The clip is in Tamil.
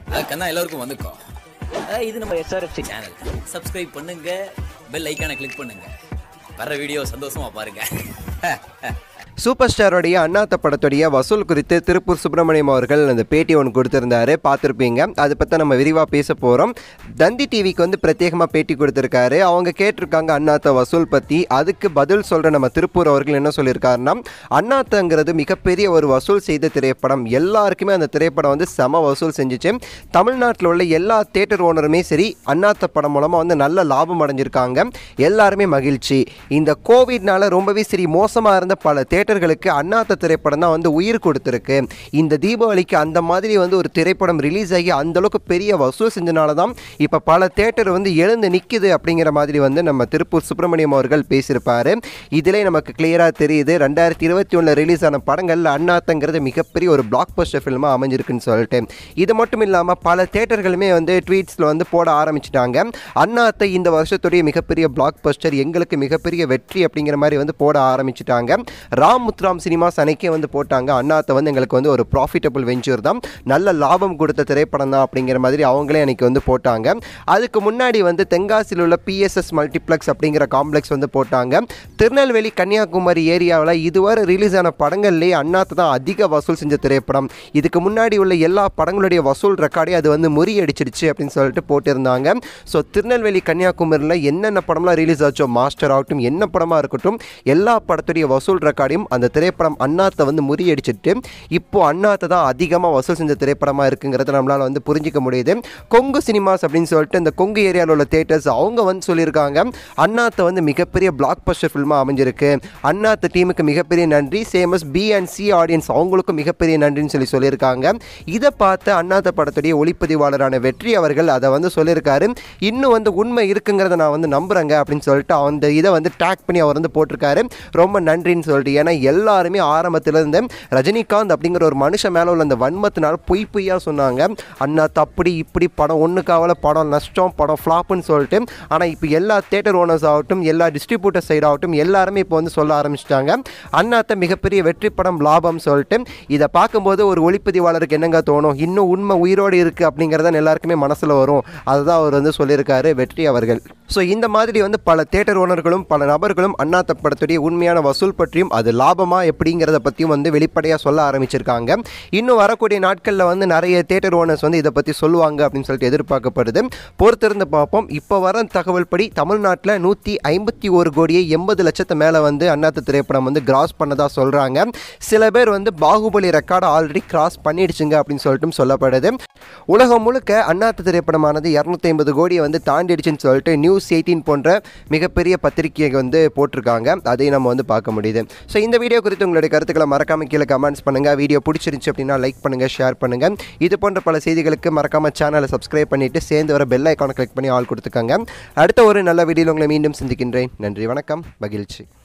கண்ணா எல்லாருக்கும் வந்துக்கோ அஹ் இது நம்ம எஸ்ஆர்எஃப்சி சேனல் சப்ஸ்கிரைப் பண்ணுங்க பெல் ஐக்கானை கிளிக் பண்ணுங்க வர வீடியோ சந்தோஷமா பாருங்க சூப்பர் ஸ்டாரோடைய அண்ணாத்த படத்துடைய வசூல் குறித்து திருப்பூர் சுப்பிரமணியம் அவர்கள் அந்த பேட்டி ஒன்று கொடுத்துருந்தாரு பார்த்துருப்பீங்க அதை பற்றி நம்ம விரிவாக பேச போகிறோம் தந்தி டிவிக்கு வந்து பிரத்யேகமாக பேட்டி கொடுத்துருக்காரு அவங்க கேட்டிருக்காங்க அண்ணாத்த வசூல் பற்றி அதுக்கு பதில் சொல்கிற நம்ம திருப்பூர் அவர்கள் என்ன சொல்லியிருக்காருன்னா அண்ணாத்தங்கிறது மிகப்பெரிய ஒரு வசூல் செய்த திரைப்படம் எல்லாருக்குமே அந்த திரைப்படம் வந்து செம வசூல் செஞ்சுச்சு தமிழ்நாட்டில் உள்ள எல்லா தேட்டர் ஓனருமே சரி அண்ணாத்த படம் மூலமாக வந்து நல்ல லாபம் அடைஞ்சிருக்காங்க எல்லாருமே மகிழ்ச்சி இந்த கோவிட்னால ரொம்பவே சரி மோசமாக இருந்த பல தேட்டர்களுக்கு அண்ணாத்த திரைப்படம் தான் வந்து உயிர் கொடுத்துருக்கு இந்த தீபாவளிக்கு அந்த மாதிரி வந்து ஒரு திரைப்படம் ரிலீஸ் ஆகி அந்த அளவுக்கு பெரிய வசூல் செஞ்சனால தான் இப்போ பல தேட்டர் வந்து எழுந்து நிற்குது அப்படிங்கிற மாதிரி வந்து நம்ம திருப்பூர் சுப்பிரமணியம் அவர்கள் பேசியிருப்பாரு இதிலே நமக்கு கிளியராக தெரியுது ரெண்டாயிரத்தி இருபத்தி ஒன்றில் ரிலீஸ் ஆன படங்களில் அண்ணாத்தங்கிறது மிகப்பெரிய ஒரு பிளாக் பஸ்டர் ஃபில்மாக அமைஞ்சிருக்குன்னு சொல்லிட்டு இது மட்டும் இல்லாமல் பல தேட்டர்களுமே வந்து ட்வீட்ஸில் வந்து போட ஆரம்பிச்சிட்டாங்க அண்ணாத்தை இந்த வருஷத்துடைய மிகப்பெரிய பிளாக் பஸ்டர் எங்களுக்கு மிகப்பெரிய வெற்றி அப்படிங்கிற மாதிரி வந்து போட ஆரம்பிச்சிட்டாங்க ராம் முத்ராம் சினிமாஸ் அன்னைக்கே வந்து போட்டாங்க அண்ணாத்தை வந்து எங்களுக்கு வந்து ஒரு ப்ராஃபிட்டபிள் வெஞ்சர் தான் நல்ல லாபம் கொடுத்த திரைப்படம் தான் அப்படிங்கிற மாதிரி அவங்களே அன்னைக்கு வந்து போட்டாங்க அதுக்கு முன்னாடி வந்து தென்காசியில் உள்ள பிஎஸ்எஸ் மல்டிப்ளெக்ஸ் அப்படிங்கிற காம்ப்ளெக்ஸ் வந்து போட்டாங்க திருநெல்வேலி கன்னியாகுமரி ஏரியாவில் இதுவரை ரிலீஸ் ஆன படங்கள்லேயே அண்ணாத்தை தான் அதிக வசூல் செஞ்ச திரைப்படம் இதுக்கு முன்னாடி உள்ள எல்லா படங்களுடைய வசூல் ரெக்கார்டே அது வந்து முறியடிச்சிடுச்சு அப்படின்னு சொல்லிட்டு போட்டிருந்தாங்க ஸோ திருநெல்வேலி கன்னியாகுமரியில் என்னென்ன படம்லாம் ரிலீஸ் ஆச்சோ மாஸ்டர் ஆகட்டும் என்ன படமாக இருக்கட்டும் எல்லா படத்துடைய வசூல் ரெக்கார்டையும் அந்த திரைப்படம் அண்ணாத்தை வந்து முறியடிச்சிட்டு இப்போ அண்ணாத்தை தான் அதிகமாக வசூல் செஞ்ச திரைப்படமாக இருக்குங்கிறத நம்மளால் வந்து புரிஞ்சிக்க முடியுது கொங்கு சினிமாஸ் அப்படின்னு சொல்லிட்டு இந்த கொங்கு ஏரியாவில் உள்ள தேட்டர்ஸ் அவங்க வந்து சொல்லியிருக்காங்க அண்ணாத்தை வந்து மிகப்பெரிய பிளாக் பஸ்டர் ஃபில்மாக அமைஞ்சிருக்கு அண்ணாத்த டீமுக்கு மிகப்பெரிய நன்றி சேமஸ் பி அண்ட் சி ஆடியன்ஸ் அவங்களுக்கும் மிகப்பெரிய நன்றின்னு சொல்லி சொல்லியிருக்காங்க இதை பார்த்து அண்ணாத்த படத்துடைய ஒளிப்பதிவாளரான வெற்றி அவர்கள் அதை வந்து சொல்லியிருக்காரு இன்னும் வந்து உண்மை இருக்குங்கிறத நான் வந்து நம்புறேங்க அப்படின்னு சொல்லிட்டு அந்த இதை வந்து டேக் பண்ணி அவர் வந்து போட்டிருக்காரு ரொம்ப நன்றின்னு சொல்லிட்டு ஏன்னா எல்லாருமே ஆரம்பத்துல இருந்து ரஜினிகாந்த் அப்படிங்கிற ஒரு மனுஷன் மேலே உள்ள அந்த வன்மத்தினால பொய் பொய்யா சொன்னாங்க அண்ணா தப்படி இப்படி படம் ஒன்றுக்காவல படம் நஷ்டம் படம் ஃப்ளாப்புன்னு சொல்லிட்டு ஆனால் இப்போ எல்லா தேட்டர் ஓனர்ஸ் ஆகட்டும் எல்லா டிஸ்ட்ரிபியூட்டர் சைடு ஆகட்டும் எல்லாருமே இப்போ வந்து சொல்ல ஆரம்பிச்சிட்டாங்க அண்ணாத்த மிகப்பெரிய வெற்றி படம் லாபம் சொல்லிட்டு இதை பார்க்கும்போது ஒரு ஒளிப்பதிவாளருக்கு என்னங்க தோணும் இன்னும் உண்மை உயிரோடு இருக்குது அப்படிங்கிறத எல்லாருக்குமே மனசில் வரும் அதுதான் அவர் வந்து சொல்லியிருக்காரு வெற்றி அவர்கள் ஸோ இந்த மாதிரி வந்து பல தேட்டர் ஓனர்களும் பல நபர்களும் அண்ணாத்த படத்துடைய உண்மையான வசூல் பற்றியும் அது லாபமா எப்படிங்கிறத பற்றியும் வந்து வெளிப்படையாக சொல்ல ஆரம்பிச்சிருக்காங்க இன்னும் வரக்கூடிய நாட்களில் வந்து நிறைய தேட்டர் ஓனர்ஸ் வந்து இதை பற்றி சொல்லுவாங்க அப்படின்னு சொல்லிட்டு எதிர்பார்க்கப்படுது பொறுத்திருந்து பார்ப்போம் இப்போ வர தகவல் படி தமிழ்நாட்டில் நூற்றி ஐம்பத்தி ஒரு கோடியே எண்பது லட்சத்து மேலே வந்து அண்ணாத்த திரைப்படம் வந்து கிராஸ் பண்ணதா சொல்கிறாங்க சில பேர் வந்து பாகுபலி ரெக்கார்டை ஆல்ரெடி கிராஸ் பண்ணிடுச்சுங்க அப்படின்னு சொல்லிட்டு சொல்லப்படுது உலகம் முழுக்க அண்ணாத்த திரைப்படமானது இரநூத்தி ஐம்பது கோடியை வந்து தாண்டிடுச்சுன்னு சொல்லிட்டு நியூஸ் எயிட்டீன் போன்ற மிகப்பெரிய பத்திரிகையை வந்து போட்டிருக்காங்க அதையும் நம்ம வந்து பார்க்க முடியுது ஸோ இந்த வீடியோ குறித்து உங்களுடைய கருத்துக்களை மறக்காம கீழே கமெண்ட்ஸ் பண்ணுங்கள் வீடியோ பிடிச்சிருந்துச்சு அப்படின்னா லைக் பண்ணுங்கள் ஷேர் பண்ணுங்கள் இது போன்ற பல செய்திகளுக்கு மறக்காம சேனலை சப்ஸ்கிரைப் பண்ணிட்டு சேர்ந்து வர பெல் ஐக்கானை கிளிக் பண்ணி ஆள் கொடுத்துக்கோங்க அடுத்த ஒரு நல்ல வீடியோவில் உங்களை மீண்டும் சந்திக்கின்றேன் நன்றி வணக்கம் மகிழ்ச்சி